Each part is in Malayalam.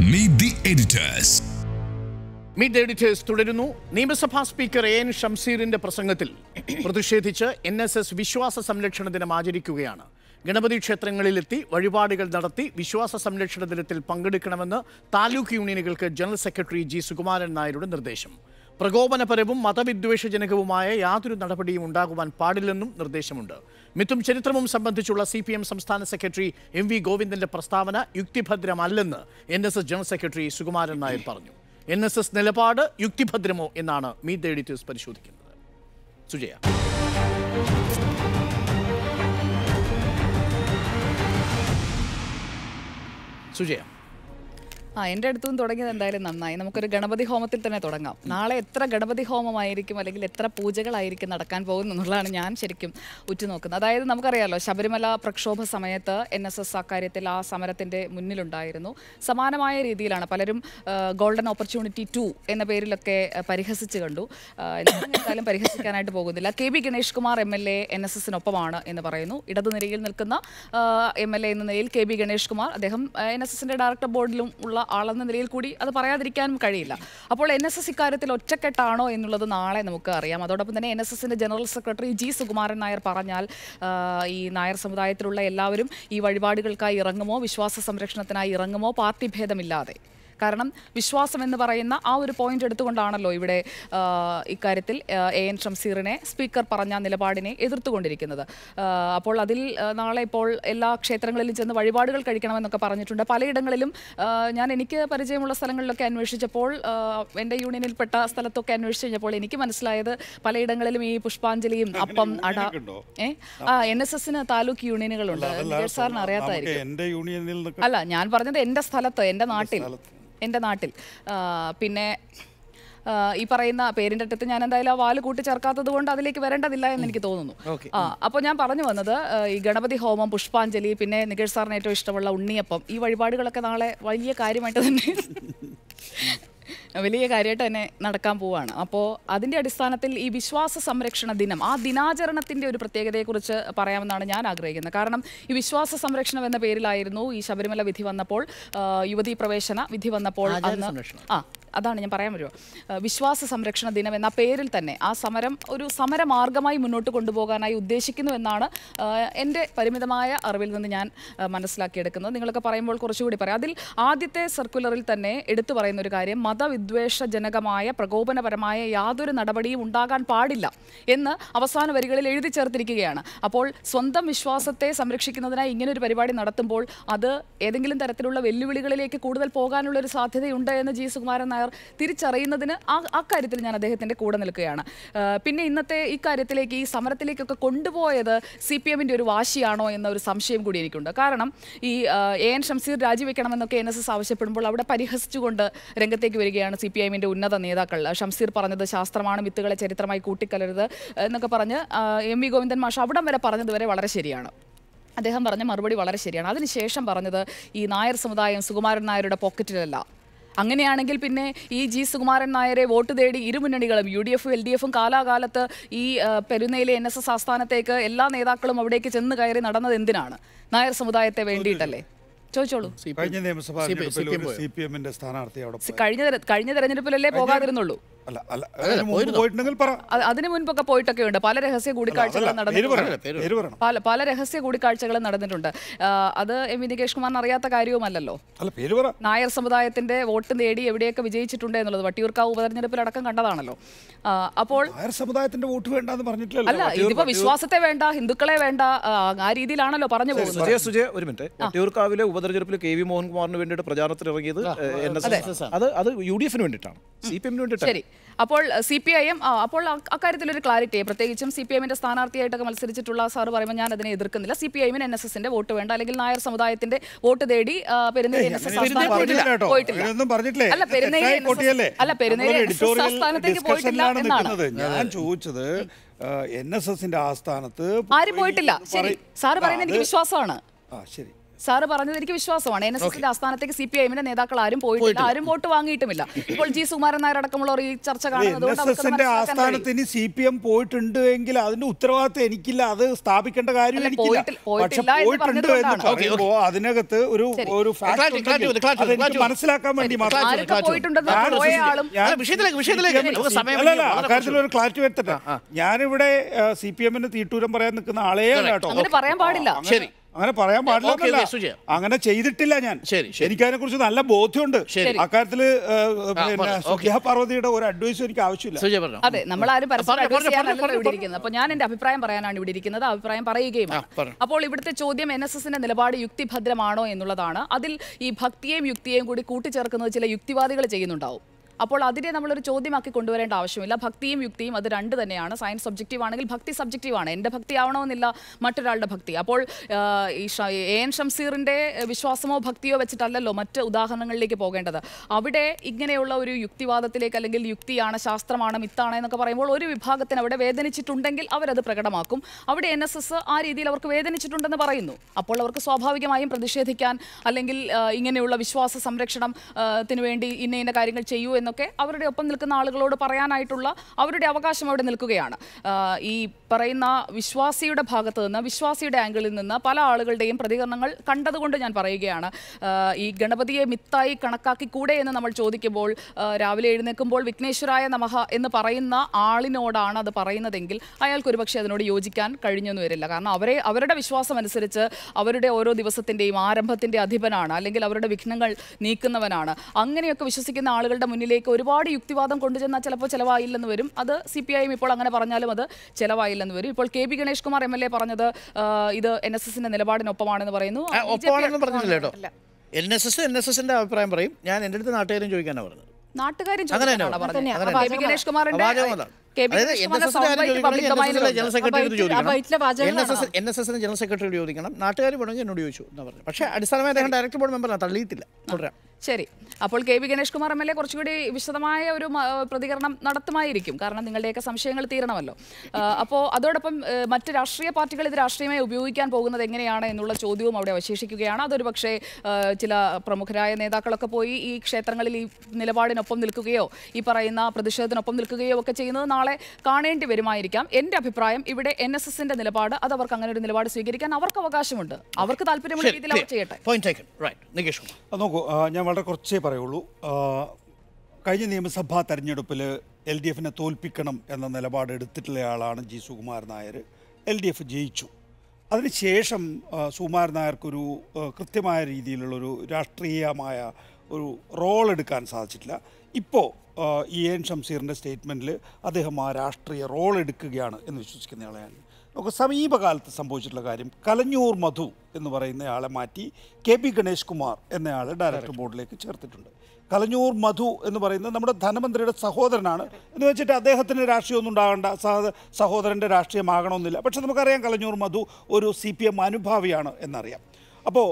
Meet the editors. Meet the editors തുടരുന്നു നിയമസഭാ സ്പീക്കർ എ എൻ ഷംസീറിന്റെ പ്രസംഗത്തിൽ പ്രതിഷേധിച്ച് എൻ എസ് എസ് വിശ്വാസ സംരക്ഷണ ദിനം ആചരിക്കുകയാണ് ഗണപതി ക്ഷേത്രങ്ങളിലെത്തി വഴിപാടുകൾ നടത്തി വിശ്വാസ സംരക്ഷണ ദിനത്തിൽ പങ്കെടുക്കണമെന്ന് താലൂക്ക് യൂണിയനുകൾക്ക് general secretary G Sukumaran Nair നിർദ്ദേശം പ്രകോപനപരവും മതവിദ്വേഷജനകവുമായ യാതൊരു നടപടിയും ഉണ്ടാകുവാൻ പാടില്ലെന്നും നിർദ്ദേശമുണ്ട് മിത്തും ചരിത്രവും സംബന്ധിച്ചുള്ള സി പി എം സംസ്ഥാന സെക്രട്ടറി എം വി ഗോവിന്ദന്റെ പ്രസ്താവന യുക്തിഭദ്രമല്ലെന്ന് N S S general secretary Sukumaran Nair പറഞ്ഞു എൻ എസ് എസ് നിലപാട് യുക്തിഭദ്രമോ എന്നാണ് മീറ്റ് ദ എഡിറ്റേഴ്സ് പരിശോധിക്കുന്നത് സുജയ സുജയ ആ എൻ്റെ അടുത്തും തുടങ്ങിയത് എന്തായാലും നന്നായി നമുക്കൊരു ഗണപതി ഹോമത്തിൽ തന്നെ തുടങ്ങാം നാളെ എത്ര ഗണപതി ഹോമമായിരിക്കും അല്ലെങ്കിൽ എത്ര പൂജകളായിരിക്കും നടക്കാൻ പോകുന്നു എന്നുള്ളതാണ് ഞാൻ ശരിക്കും ഉറ്റുനോക്കുന്നത് അതായത് നമുക്കറിയാലോ ശബരിമല പ്രക്ഷോഭ സമയത്ത് എൻ എസ് എസ് അക്കാര്യത്തിൽ ആ സമരത്തിൻ്റെ മുന്നിലുണ്ടായിരുന്നു സമാനമായ രീതിയിലാണ് പലരും ഗോൾഡൻ ഓപ്പർച്യൂണിറ്റി ടു എന്ന പേരിലൊക്കെ ആ, പരിഹസിച്ച് കണ്ടു ആ, ഞാൻ എന്തായാലും പരിഹസിക്കാനായിട്ട് പോകുന്നില്ല K B Ganesh Kumar M L A N S എസിനൊപ്പമാണ് എന്ന് പറയുന്നു ഇടതുനിരയിൽ നിൽക്കുന്ന എം എൽ എ എന്ന നിലയിൽ കെ ബി ഗണേഷ് കുമാർ അദ്ദേഹം എൻ എസ് എസിന്റെ ഡയറക്ടർ ബോർഡിലും ഉള്ള ആളെന്ന നിലയിൽ കൂടി അത് പറയാതിരിക്കാനും കഴിയില്ല അപ്പോൾ എൻ എസ് എസ് ഇക്കാര്യത്തിൽ ഒറ്റക്കെട്ടാണോ എന്നുള്ളത് നാളെ നമുക്ക് അറിയാം അതോടൊപ്പം തന്നെ എൻ എസ് എസിന്റെ general secretary G Sukumaran Nair പറഞ്ഞാൽ ആ, ഈ നായർ സമുദായത്തിലുള്ള എല്ലാവരും ഈ വഴിപാടുകൾക്കായി ഇറങ്ങുമോ വിശ്വാസ സംരക്ഷണത്തിനായി ഇറങ്ങുമോ പാർട്ടി ഭേദമില്ലാതെ കാരണം വിശ്വാസം എന്ന് പറയുന്ന ആ ഒരു പോയിന്റ് എടുത്തുകൊണ്ടാണല്ലോ ഇവിടെ ആ, ഇക്കാര്യത്തിൽ ആ, എ എൻ ഷംസീറിനെ സ്പീക്കർ പറഞ്ഞ നിലപാടിനെ എതിർത്തുകൊണ്ടിരിക്കുന്നത് ആ, അപ്പോൾ അതിൽ ആ, നാളെ ഇപ്പോൾ എല്ലാ ക്ഷേത്രങ്ങളിലും ചെന്ന് വഴിപാടുകൾ കഴിക്കണമെന്നൊക്കെ പറഞ്ഞിട്ടുണ്ട് പലയിടങ്ങളിലും ആ, ഞാൻ എനിക്ക് പരിചയമുള്ള സ്ഥലങ്ങളിലൊക്കെ അന്വേഷിച്ചപ്പോൾ ആ, എൻ്റെ യൂണിയനിൽപ്പെട്ട സ്ഥലത്തൊക്കെ അന്വേഷിച്ച് കഴിഞ്ഞപ്പോൾ എനിക്ക് മനസ്സിലായത് പലയിടങ്ങളിലും ഈ പുഷ്പാഞ്ജലിയും അപ്പം അട ഏ ആ എൻ എസ് എസിന് താലൂക്ക് യൂണിയനുകളുണ്ട് നികേഷ് സാറിന് അറിയാത്തായിരിക്കും എന്റെ യൂണിയനിൽ നിന്നൊക്കെ അല്ല ഞാൻ പറഞ്ഞത് എൻ്റെ സ്ഥലത്ത് എൻ്റെ നാട്ടിൽ എൻ്റെ നാട്ടിൽ ആ, പിന്നെ ആ, ഈ പറയുന്ന പേരിൻ്റെ അടുത്ത് ഞാൻ എന്തായാലും ആ വാല് കൂട്ടി ചേർക്കാത്തത് കൊണ്ട് അതിലേക്ക് വരേണ്ടതില്ല എന്ന് എനിക്ക് തോന്നുന്നു ആ അപ്പോൾ ഞാൻ പറഞ്ഞു വന്നത് ആ, ഈ ഗണപതി ഹോമം പുഷ്പാഞ്ജലി പിന്നെ നികേഷ് സാറിന് ഏറ്റവും ഇഷ്ടമുള്ള ഉണ്ണിയപ്പം ഈ വഴിപാടുകളൊക്കെ നാളെ വലിയ കാര്യമായിട്ട് തന്നെ വലിയ കാര്യമായിട്ട് തന്നെ നടക്കാൻ പോവാണ് അപ്പോൾ അതിൻ്റെ അടിസ്ഥാനത്തിൽ ഈ വിശ്വാസ സംരക്ഷണ ദിനം ആ ദിനാചരണത്തിൻ്റെ ഒരു പ്രത്യേകതയെക്കുറിച്ച് പറയാമെന്നാണ് ഞാൻ ആഗ്രഹിക്കുന്നത് കാരണം ഈ വിശ്വാസ സംരക്ഷണം എന്ന പേരിലായിരുന്നു ഈ ശബരിമല വിധി വന്നപ്പോൾ ആ, യുവതീ പ്രവേശന വിധി വന്നപ്പോൾ ആചാര അന്ന് സംരക്ഷണം. ആ അതാണ് ഞാൻ പറയാൻ വരുമോ വിശ്വാസ സംരക്ഷണ ദിനം എന്ന പേരിൽ തന്നെ ആ സമരം ഒരു സമരമാർഗമായി മുന്നോട്ട് കൊണ്ടുപോകാനായി ഉദ്ദേശിക്കുന്നു എന്നാണ് ആ, എൻ്റെ പരിമിതമായ അറിവിൽ നിന്ന് ഞാൻ ആ, മനസ്സിലാക്കിയെടുക്കുന്നത് നിങ്ങളൊക്കെ പറയുമ്പോൾ കുറച്ചുകൂടി പറയാം അതിൽ ആദ്യത്തെ സർക്കുലറിൽ തന്നെ എടുത്തു പറയുന്ന ഒരു കാര്യം മതവിദ്വേഷജനകമായ പ്രകോപനപരമായ യാതൊരു നടപടിയും ഉണ്ടാകാൻ പാടില്ല എന്ന് അവസാന വരികളിൽ എഴുതി ചേർത്തിരിക്കുകയാണ് അപ്പോൾ സ്വന്തം വിശ്വാസത്തെ സംരക്ഷിക്കുന്നതിനായി ഇങ്ങനെ ഒരു പരിപാടി നടത്തുമ്പോൾ അത് ഏതെങ്കിലും തരത്തിലുള്ള വെല്ലുവിളികളിലേക്ക് കൂടുതൽ പോകാനുള്ള ഒരു സാധ്യതയുണ്ട് എന്ന് ജി സുകുമാരൻ നായർ തിരിച്ചറിയുന്നതിന് ആ അക്കാര്യത്തിൽ ഞാൻ അദ്ദേഹത്തിൻ്റെ കൂടെ നിൽക്കുകയാണ് ആ, പിന്നെ ഇന്നത്തെ ഈ കാര്യത്തിലേക്ക് ഈ സമരത്തിലേക്കൊക്കെ കൊണ്ടുപോയത് സി പി എമ്മിൻ്റെ ഒരു വാശിയാണോ എന്ന ഒരു സംശയം കൂടി എനിക്കുണ്ട് കാരണം ഈ ആ, എ എൻ ഷംസീർ രാജിവെക്കണമെന്നൊക്കെ എൻ എസ് എസ് ആവശ്യപ്പെടുമ്പോൾ അവിടെ പരിഹസിച്ചുകൊണ്ട് രംഗത്തേക്ക് വരികയാണ് സി പി ഐഎമ്മിൻ്റെ ഉന്നത നേതാക്കൾ ഷംസീർ പറഞ്ഞത് ശാസ്ത്രമാണ് മിത്തുകളെ ചരിത്രമായി കൂട്ടിക്കലരുത് എന്നൊക്കെ പറഞ്ഞ് ആ, എം വി ഗോവിന്ദൻ മാഷ് അവിടം വരെ പറഞ്ഞത് വരെ വളരെ ശരിയാണ് അദ്ദേഹം പറഞ്ഞ മറുപടി വളരെ ശരിയാണ് അതിനുശേഷം പറഞ്ഞത് ഈ നായർ സമുദായം സുകുമാരൻ നായരുടെ പോക്കറ്റിലല്ല അങ്ങനെയാണെങ്കിൽ പിന്നെ ഈ ജി സുകുമാരൻ നായരെ വോട്ട് തേടി ഇരുമുന്നണികളും യു ഡി എഫും എൽ ഡി എഫും കാലാകാലത്ത് ഈ ആ, പെരുന്നയിലെ എൻ എസ് എസ് ആസ്ഥാനത്തേക്ക് എല്ലാ നേതാക്കളും അവിടേക്ക് ചെന്ന് കയറി നടന്നത് എന്തിനാണ് നായർ സമുദായത്തെ വേണ്ടിയിട്ടല്ലേ ചോദിച്ചോളൂ കഴിഞ്ഞ നിയമസഭാ CPM തെരഞ്ഞെടുപ്പിൽ ഒരു പോയോ? സി പി എമ്മിന്റെ സ്ഥാനാർത്ഥി അവിടെ പോയി. കഴിഞ്ഞ തെര- കഴിഞ്ഞ തെരഞ്ഞെടുപ്പിലല്ലേ പോകാതിരുന്നുള്ളൂ അല്ല അല്ല അതിന് മുമ്പ് പോയിട്ടുണ്ടെങ്കിൽ പറ അ- അതിനു മുൻപൊക്കെ പോയിട്ടൊക്കെ ഉണ്ട് പല രഹസ്യ കൂടിക്കാഴ്ചകളും അതല്ല, പേര് നടന്നിട്ടുണ്ട് പറയണം പേര് പറയണം പല പല രഹസ്യ കൂടിക്കാഴ്ചകളും നടന്നിട്ടുണ്ട് ആ, അത് എം വി നികേഷ് കുമാറിന് അറിയാത്ത കാര്യവുമല്ലല്ലോ അല്ല പേര് പറ നായർ സമുദായത്തിന്റെ വോട്ട് നേടി എവിടെയൊക്കെ വിജയിച്ചിട്ടുണ്ട് എന്നുള്ളത് വട്ടിയൂർക്കാവ് ഉപതെരഞ്ഞെടുപ്പിലടക്കം കണ്ടതാണല്ലോ ആ, അപ്പോൾ നായർ സമുദായത്തിന്റെ വോട്ട് വേണ്ടെന്ന് പറഞ്ഞിട്ടില്ലല്ലോ അല്ല വട്ടിയൂർ- ഇതിപ്പോ വിശ്വാസത്തെ വേണ്ട ഹിന്ദുക്കളെ വേണ്ട ആ, ആ രീതിയിലാണല്ലോ പറഞ്ഞു പോകുന്നത് സുജയ സുജയ ഒരു മിനിറ്റ് വട്ടിയൂർക്കാവിലെ ഉപതെരഞ്ഞെടുപ്പിൽ കെ വി മോഹൻകുമാറിന് വേണ്ടിയിട്ട് പ്രചാരണത്തിൽ ഇറങ്ങിയത് എൻ എസ് എസ് അത് അത് യു ഡി എഫിന് വേണ്ടിയിട്ടാണ് സി പി എമ്മിന് വേണ്ടിയിട്ടാണ് ശരി അപ്പോൾ സി പി ഐ എം അപ്പോൾ അ- അക്കാര്യത്തിൽ ഒരു ക്ലാരിറ്റി പ്രത്യേകിച്ചും സി പി എമ്മിന്റെ സ്ഥാനാർത്ഥിയായിട്ടൊക്കെ മത്സരിച്ചിട്ടുള്ള സാർ പറയുമ്പോൾ ഞാൻ അതിനെ എതിർക്കുന്നില്ല സി പി ഐഎമ്മിന് എൻ എസ് എസിന്റെ വോട്ട് വേണ്ട അല്ലെങ്കിൽ നായർ സമുദായത്തിന്റെ വോട്ട് തേടി ആ, പെരുന്നേരി എൻ എസ് എസ് അങ്ങനെയൊന്നും പറഞ്ഞില്ല കേട്ടോ. അങ്ങനെയൊന്നും പറഞ്ഞിട്ടില്ലേ അല്ല പെരുന്നേരി തെറ്റായ NSS കോട്ടിയല്ലേ അല്ല പെരുന്നേരി നമ്മളൊരു എൻ എസ് എസ് editorial ആസ്ഥാനത്തേക്ക് പോയിട്ടില്ല discussion-ലാണ് എന്നാണ് നിൽക്കുന്നത്. ഞാൻ ചോദിച്ചത് എൻ എസ് എസിന്റെ ആസ്ഥാനത്ത് ആരും പോയിട്ടില്ല ശരി പറയ്- സാറ് ആ, പറയുന്നത് എനിക്ക് അത് വിശ്വാസമാണ് ആ ശരി സാറ് പറഞ്ഞത് എനിക്ക് വിശ്വാസമാണ് എൻ എസ് എസിന്റെ ആസ്ഥാനത്തേക്ക് സി പി ഐഎമ്മിന്റെ നേതാക്കൾ ആരും പോയിട്ടില്ല ആരും വോട്ട് വാങ്ങിയിട്ടുമില്ല ഇപ്പോൾ ജി സുകുമാരൻ നായർ അടക്കമുള്ളവർ ഈ ചർച്ച എൻ കാണുന്നതുകൊണ്ട് എസ് അവർക്കത് എസിന്റെ മനസ്സിലാക്കാൻ കഴിയും. ആസ്ഥാനത്ത് ഇനി സി പി എം പോയിട്ടുണ്ട് എങ്കിൽ അതിന്റെ ഉത്തരവാദിത്തം എനിക്കില്ല അത് സ്ഥാപിക്കേണ്ട കാര്യം അല്ല, എനിക്കില്ല പോയിട്ടില്ല- പോയിട്ടില്ല പക്ഷെ എന്ന് പോയിട്ടുണ്ട് എന്ന് പറഞ്ഞതുകൊണ്ടാണ്. പറയുമ്പോൾ അതിനകത്ത് ഒരു ഒരു fact Clarity, clarity ഉണ്ടെങ്കിൽ വന്നു, clarity വന്നു, അതെനിക്ക് clarity മനസ്സിലാക്കാൻ വേണ്ടി മാത്രം clarity ആരൊക്കെ വന്നു. പോയിട്ടുണ്ടെന്ന് ഞാൻ പോയ വിശ്വസിക്കുന്നു. ആളും ഞാൻ അല്ല, വിഷയത്തിലേക്ക്, വിഷയത്തിലേക്ക്. CPM നമുക്ക് സമയം അല്ലല്ല, ഇനി വളരെ അക്കാര്യത്തിൽ ഒരു ക്ലാരിറ്റി വരുത്തട്ടെ ഞാനിവിടെ സി പി എമ്മിന് തീട്ടൂരം പറയാൻ നിൽക്കുന്ന ആളേ അല്ല കേട്ടോ അങ്ങനെ പറയാൻ പാടില്ല അങ്ങനെ- ശരി. അങ്ങനെ പറയാൻ പാടില്ല ഓക്കേ, എന്നല്ല. ഓക്കേ, സുജയ. അങ്ങനെ ചെയ്തിട്ടില്ല ഞാൻ ശരി, ശരി. എനിക്ക് അതിനെ കുറിച്ച് നല്ല ബോധ്യമുണ്ട് ശരി. അക്കാര്യത്തില് ഏഹ്, പിന്നെ പറഞ്ഞു, ഓക്കേ. സുജയ പാർവതിയുടെ ഒരു അഡ്വൈസും എനിക്ക് ആവശ്യമില്ല സുജയ പറഞ്ഞു അതെ നമ്മൾ ആരും പരസ്പരം പറഞ്ഞോ, അഡ്വൈസ് പറഞ്ഞോ, ചെയ്യാനല്ലല്ലോ പറഞ്ഞോ, ഇവിടെ ഇരിക്കുന്നത് അപ്പോൾ ഞാൻ എന്റെ അഭിപ്രായം പറയാനാണ് ഇവിടെ ഇരിക്കുന്നത് അഭിപ്രായം പറയുകയുമാണ് ആ, പറഞ്ഞോ. അപ്പോൾ ഇവിടുത്തെ ചോദ്യം എൻ എസ് എസിന്റെ നിലപാട് യുക്തിഭദ്രമാണോ എന്നുള്ളതാണ് അതിൽ ഈ ഭക്തിയെയും യുക്തിയെയും കൂടി കൂട്ടിച്ചേർക്കുന്നത് ചില യുക്തിവാദികൾ ചെയ്യുന്നുണ്ടാവും അപ്പോൾ അതിനെ നമ്മളൊരു ചോദ്യമാക്കി കൊണ്ടുവരേണ്ട ആവശ്യമില്ല ഭക്തിയും യുക്തിയും അത് രണ്ട് തന്നെയാണ് സയൻസ് സബ്ജക്റ്റീവ് ആണെങ്കിൽ ഭക്തി സബ്ജക്റ്റീവ് ആണ് എൻ്റെ ഭക്തി ആവണമെന്നില്ല മറ്റൊരാളുടെ ഭക്തി അപ്പോൾ ആ, ഈ ഷ- എ എൻ ഷംസീറിൻ്റെ വിശ്വാസമോ ഭക്തിയോ വെച്ചിട്ടല്ലല്ലോ മറ്റ് ഉദാഹരണങ്ങളിലേക്ക് പോകേണ്ടത് അവിടെ ഇങ്ങനെയുള്ള ഒരു യുക്തിവാദത്തിലേക്ക് അല്ലെങ്കിൽ യുക്തിയാണ് ശാസ്ത്രമാണ് മിത്താണ് എന്നൊക്കെ പറയുമ്പോൾ ഒരു വിഭാഗത്തിന് അവിടെ വേദനിച്ചിട്ടുണ്ടെങ്കിൽ അവരത് പ്രകടമാക്കും അവിടെ എൻ എസ് എസ് ആ രീതിയിൽ അവർക്ക് വേദനിച്ചിട്ടുണ്ടെന്ന് പറയുന്നു അപ്പോൾ അവർക്ക് സ്വാഭാവികമായും പ്രതിഷേധിക്കാൻ അല്ലെങ്കിൽ ആ, ഇങ്ങനെയുള്ള വിശ്വാസ സംരക്ഷണം ആ, ത്തിന് വേണ്ടി ഇന്ന ഇന്ന കാര്യങ്ങൾ ചെയ്യൂ എന്നൊക്കെ അവരുടെ ഒപ്പം നിൽക്കുന്ന ആളുകളോട് പറയാനായിട്ടുള്ള അവരുടെ അവകാശം അവിടെ നിൽക്കുകയാണ് ആ, ഈ പറയുന്ന വിശ്വാസിയുടെ ഭാഗത്ത് നിന്ന് വിശ്വാസിയുടെ ആംഗിളിൽ നിന്ന് പല ആളുകളുടെയും പ്രതികരണങ്ങൾ കണ്ടതുകൊണ്ട് ഞാൻ പറയുകയാണ് ആ, ഈ ഗണപതിയെ മിത്തായി കണക്കാക്കി കൂടെ എന്ന് നമ്മൾ ചോദിക്കുമ്പോൾ ആ, രാവിലെ എഴുന്നേൽക്കുമ്പോൾ വിഘ്നേശ്വരായ നമഃ എന്ന് പറയുന്ന ആളിനോടാണ് അത് പറയുന്നതെങ്കിൽ അയാൾക്ക് ഒരുപക്ഷെ അതിനോട് യോജിക്കാൻ കഴിഞ്ഞൊന്നും വരില്ല കാരണം അവരെ അവരുടെ വിശ്വാസം അനുസരിച്ച് അവരുടെ ഓരോ ദിവസത്തിൻ്റെയും ആരംഭത്തിൻ്റെ അധിപനാണ് അല്ലെങ്കിൽ അവരുടെ വിഘ്നങ്ങൾ നീക്കുന്നവനാണ് അങ്ങനെയൊക്കെ വിശ്വസിക്കുന്ന ആളുകളുടെ മുന്നിലേക്ക് ഒരുപാട് യുക്തിവാദം കൊണ്ടുചെന്നാൽ ചിലപ്പോൾ ചിലവായില്ലെന്ന് വരും അത് സി പി ഐ എം ഇപ്പോൾ അങ്ങനെ പറഞ്ഞാലും അത് ചിലവായില്ലെന്ന് വരും ഇപ്പോൾ K P Ganesh Kumar M L A പറഞ്ഞത് ആ, ഇത് എൻ എസ് എസിന്റെ നിലപാടിനൊപ്പമാണെന്ന് പറയുന്നു ആ, BJP ഒപ്പമാണെന്നും പറഞ്ഞില്ല കേട്ടോ അല്ല. N S S N S എസിന്റെ അഭിപ്രായം പറയും ഞാൻ എൻ്റെ അടുത്ത് നാട്ടുകാരും ചോദിക്കാനാണ് പറഞ്ഞത് നാട്ടുകാരും അങ്ങനെ തന്നെ ചോദിക്കാനാണ് പറഞ്ഞത്. അങ്ങനെ അപ്പോൾ തന്നെ. കെ പി ഗണേഷ് കുമാറിന്റെ അവാചകം അതാണ്. കെ പി അതായത് ഗണേഷ് എൻ കുമാറിന്റെ എസ് എസിന്റെ sound bite കാര്യം public ചോദിക്കണം, domain ൽ ജനറൽ ഉണ്ട്. സെക്രട്ടറി ചോദിക്കണം ബൈറ്റിലെ വാചകങ്ങളാണ്. N S S N S എസിന്റെ ജനറൽ സെക്രട്ടറി ചോദിക്കണം നാട്ടുകാർ വേണമെങ്കിൽ എന്നോട് ചോദിച്ചു എന്നാ പറഞ്ഞു പക്ഷേ അടിസ്ഥാനമായി അദ്ദേഹം ഡയറക്ടർ ബോർഡ് മെമ്പറാണ് തള്ളിയിട്ടില്ല തുടരാം ശരി അപ്പോൾ K V Ganesh Kumar M L A കുറച്ചുകൂടി വിശദമായ ഒരു മ- പ്രതികരണം നടത്തുമായിരിക്കും കാരണം നിങ്ങളുടെയൊക്കെ സംശയങ്ങൾ തീരണമല്ലോ ആ, അപ്പോൾ അതോടൊപ്പം ഏ, മറ്റ് രാഷ്ട്രീയ പാർട്ടികൾ ഇത് രാഷ്ട്രീയമായി ഉപയോഗിക്കാൻ പോകുന്നത് എങ്ങനെയാണ് എന്നുള്ള ചോദ്യവും അവിടെ അവശേഷിക്കുകയാണ് അതൊരു പക്ഷേ ആ, ചില പ്രമുഖരായ നേതാക്കളൊക്കെ പോയി ഈ ക്ഷേത്രങ്ങളിൽ ഈ നിലപാടിനൊപ്പം നിൽക്കുകയോ ഈ പറയുന്ന പ്രതിഷേധത്തിനൊപ്പം നിൽക്കുകയോ ഒക്കെ ചെയ്യുന്നത് നാളെ കാണേണ്ടി വരുമായിരിക്കാം എൻ്റെ അഭിപ്രായം ഇവിടെ എൻ എസ് എസിന്റെ നിലപാട് അത് അവർക്ക് അങ്ങനെ ഒരു നിലപാട് സ്വീകരിക്കാൻ അവർക്ക് അവകാശമുണ്ട് അവർക്ക് താല്പര്യമുള്ള രീതിയിൽ അവർ ചെയ്യട്ടെ point taken right Nikesh Kumar അത് നോക്കൂ ആ, ഞാൻ വളരെ കുറച്ചേ പറയുള്ളൂ ആ, കഴിഞ്ഞ നിയമസഭാ തെരഞ്ഞെടുപ്പിൽ എൽ ഡി എഫിനെ തോൽപ്പിക്കണം എന്ന നിലപാട് എടുത്തിട്ടുള്ളയാളാണ് G Sukumaran Nair L D F ജയിച്ചു അതിനുശേഷം ആ, സുകുമാരൻ നായർക്കൊരു ആ, കൃത്യമായ രീതിയിലുള്ളൊരു രാഷ്ട്രീയമായ ഒരു റോൾ എടുക്കാൻ സാധിച്ചിട്ടില്ല ഇപ്പോൾ ഇ എൻ ഷംസീറിൻ്റെ സ്റ്റേറ്റ്മെൻറ്റിൽ അദ്ദേഹം ആ രാഷ്ട്രീയ റോൾ എടുക്കുകയാണ് എന്ന് വിശ്വസിക്കുന്നയാളെയാണ് നമുക്ക് സമീപകാലത്ത് സംഭവിച്ചിട്ടുള്ള കാര്യം കലഞ്ഞൂർ മധു എന്ന് പറയുന്നയാളെ മാറ്റി കെ പി ഗണേഷ് കുമാർ എന്നയാളെ ഡയറക്ടർ ബോർഡിലേക്ക് ചേർത്തിട്ടുണ്ട് കലഞ്ഞൂർ മധു എന്ന് പറയുന്നത് നമ്മുടെ ധനമന്ത്രിയുടെ സഹോദരനാണ് എന്ന് വെച്ചിട്ട് അദ്ദേഹത്തിന് രാഷ്ട്രീയമൊന്നും ഉണ്ടാകേണ്ട സഹ സഹോദരൻ്റെ രാഷ്ട്രീയമാകണമെന്നില്ല പക്ഷെ നമുക്കറിയാം കലഞ്ഞൂർ മധു ഒരു സി പി എം അനുഭാവിയാണ് എന്നറിയാം അപ്പോൾ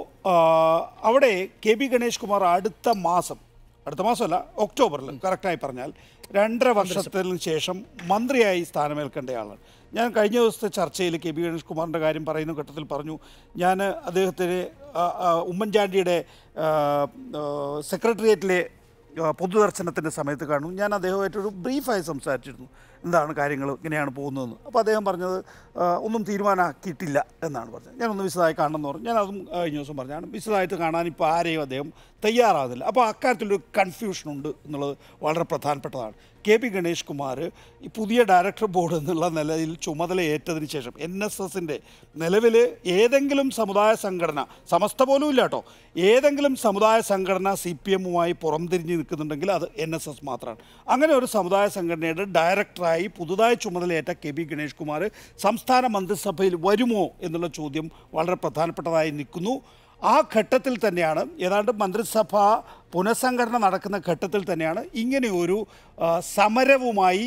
അവിടെ കെ പി ഗണേഷ് കുമാർ അടുത്ത മാസം അടുത്ത മാസമല്ല ഒക്ടോബറിൽ കറക്റ്റായി പറഞ്ഞാൽ രണ്ടര വർഷത്തിന് ശേഷം മന്ത്രിയായി സ്ഥാനമേൽക്കേണ്ടയാളാണ് ഞാൻ കഴിഞ്ഞ ദിവസത്തെ ചർച്ചയിൽ കെ ബി ഗണേഷ് കുമാറിൻ്റെ കാര്യം പറയുന്ന ഘട്ടത്തിൽ പറഞ്ഞു ഞാൻ അദ്ദേഹത്തിന് ആ, ആ, ഉമ്മൻചാണ്ടിയുടെ ആ, ആ, സെക്രട്ടേറിയറ്റിലെ ആ, പൊതുദർശനത്തിൻ്റെ സമയത്ത് കാണും ഞാൻ അദ്ദേഹമായിട്ടൊരു ബ്രീഫായി സംസാരിച്ചിരുന്നു എന്താണ് കാര്യങ്ങൾ ഇങ്ങനെയാണ് പോകുന്നതെന്ന് അപ്പോൾ അദ്ദേഹം പറഞ്ഞത് ആ, ഒന്നും തീരുമാനമാക്കിയിട്ടില്ല എന്നാണ് പറഞ്ഞത് ഞാനൊന്ന് വിശദമായി കാണണമെന്ന് പറഞ്ഞു ഞാൻ അതും ആ, കഴിഞ്ഞ ദിവസം പറഞ്ഞാണ് വിശദമായിട്ട് കാണാൻ ഇപ്പോൾ ആരെയും അദ്ദേഹം തയ്യാറാകുന്നില്ല അപ്പോൾ അക്കാര്യത്തിലൊരു കൺഫ്യൂഷൻ ഉണ്ട് എന്നുള്ളത് വളരെ പ്രധാനപ്പെട്ടതാണ് കെ പി ഗണേഷ് കുമാർ ഈ പുതിയ ഡയറക്ടർ ബോർഡ് എന്നുള്ള നിലയിൽ ചുമതല ഏറ്റതിന് ശേഷം എൻ എസ് എസിൻ്റെ നിലവിൽ ഏതെങ്കിലും സമുദായ സംഘടന സമസ്ത പോലും ഇല്ല കേട്ടോ ഏതെങ്കിലും സമുദായ സംഘടന സി പി എമ്മുമായി പുറംതിരിഞ്ഞ് നിൽക്കുന്നുണ്ടെങ്കിൽ അത് എൻ എസ് എസ് മാത്രമാണ് അങ്ങനെ ഒരു സമുദായ സംഘടനയുടെ ഡയറക്ടറായി പുതുതായി ചുമതലയേറ്റ കെ പി ഗണേഷ് കുമാർ സംസ്ഥാന മന്ത്രിസഭയിൽ വരുമോ എന്നുള്ള ചോദ്യം വളരെ പ്രധാനപ്പെട്ടതായി നിൽക്കുന്നു ആ ഘട്ടത്തിൽ തന്നെയാണ് ഏതാണ്ട് മന്ത്രിസഭ പുനഃസംഘടന നടക്കുന്ന ഘട്ടത്തിൽ തന്നെയാണ് ഇങ്ങനെ ഒരു ആ, സമരവുമായി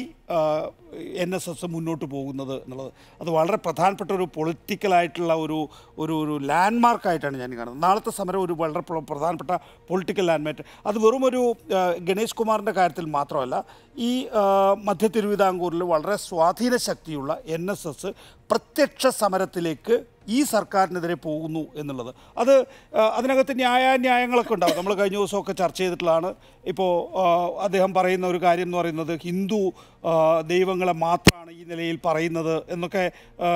എൻ എസ് എസ് മുന്നോട്ട് പോകുന്നത് എന്നുള്ളത് അത് വളരെ പ്രധാനപ്പെട്ട ഒരു പൊളിറ്റിക്കലായിട്ടുള്ള ഒരു ഒരു ഒരു ലാൻഡ്മാർക്കായിട്ടാണ് ഞാൻ കാണുന്നത് നാളത്തെ സമരം ഒരു വളരെ പ്ര- പ്രധാനപ്പെട്ട പൊളിറ്റിക്കൽ ലാൻഡ്മാർക്ക് അത് വെറും ഒരു ആ, ഗണേഷ് കുമാറിൻ്റെ കാര്യത്തിൽ മാത്രമല്ല ഈ ആ, മധ്യ തിരുവിതാംകൂറിൽ വളരെ സ്വാധീന ശക്തിയുള്ള എൻ എസ് എസ് പ്രത്യക്ഷ സമരത്തിലേക്ക് ഈ സർക്കാരിനെതിരെ പോകുന്നു എന്നുള്ളത് അത് ആ, അതിനകത്ത് ന്യായാന്യായങ്ങളൊക്കെ ഉണ്ടാവും നമ്മൾ കഴിഞ്ഞ ദിവസമൊക്കെ ചർച്ച ചെയ്തിട്ടുള്ളതാണ് ഇപ്പോൾ അദ്ദേഹം പറയുന്ന ഒരു കാര്യം എന്ന് പറയുന്നത് ഹിന്ദു ആ, ദൈവങ്ങളെ മാത്രമാണ് ഈ നിലയിൽ പറയുന്നത് എന്നൊക്കെ ആ,